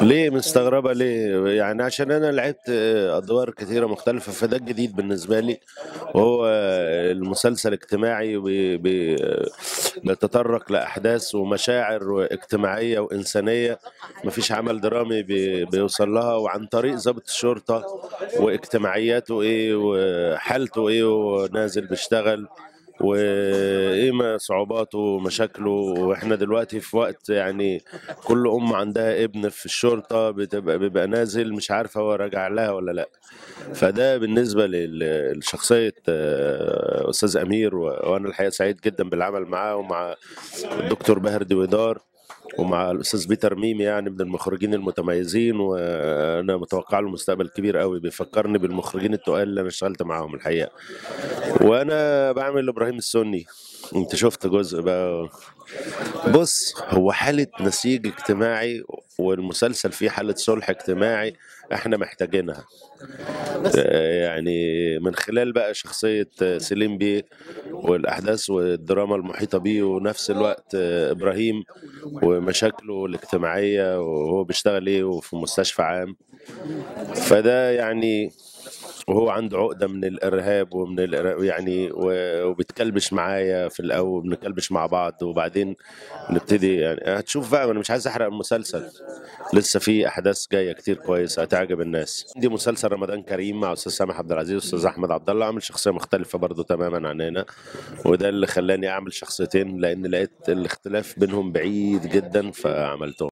ليه مستغربة ليه؟ يعني عشان أنا لعبت أدوار كتيرة مختلفة فده الجديد بالنسبة لي وهو المسلسل اجتماعي وبي- بي- بيتطرق لأحداث ومشاعر اجتماعية وإنسانية مفيش عمل درامي بي- بيوصل لها وعن طريق ضابط الشرطة واجتماعياته إيه وحالته إيه ونازل بيشتغل وايه ما صعوباته ومشاكله واحنا دلوقتي في وقت يعني كل ام عندها ابن في الشرطه بتبقى بيبقى نازل مش عارفه هو راجع لها ولا لا فده بالنسبه لل- لشخصيه آه، استاذ امير و- وانا الحقيقه سعيد جدا بالعمل معاه ومع الدكتور باهر دويدار ومع الاستاذ بيتر ميم يعني من المخرجين المتميزين وانا متوقع له مستقبل كبير قوي بيفكرني بالمخرجين التقال اللي انا اشتغلت معاهم الحقيقه وانا بعمل ابراهيم السني انت شفت جزء بقى بص هو حالة نسيج اجتماعي والمسلسل فيه حالة صلح اجتماعي احنا محتاجينها آه، يعني من خلال بقى شخصية آه، سليم بيه والأحداث والدراما المحيطة بيه ونفس الوقت آه، إبراهيم ومشاكله الاجتماعية وهو بيشتغل ايه وفي مستشفى عام فده يعني وهو عنده عقدة من الإرهاب ومن الإرهاب يعني و- وبتكلبش معايا في الأول بنكلبش مع بعض وبعدين نبتدي يعني هتشوف بقى أنا مش عايز أحرق المسلسل لسه في أحداث جاية كتير كويسة هتعجب الناس دي مسلسل رمضان كريم مع أستاذ سامح عبد العزيز وأستاذ أحمد عبد الله عامل شخصية مختلفة برضو تماما عن هنا وده اللي خلاني أعمل شخصيتين لأن لقيت الاختلاف بينهم بعيد جدا فعملتهم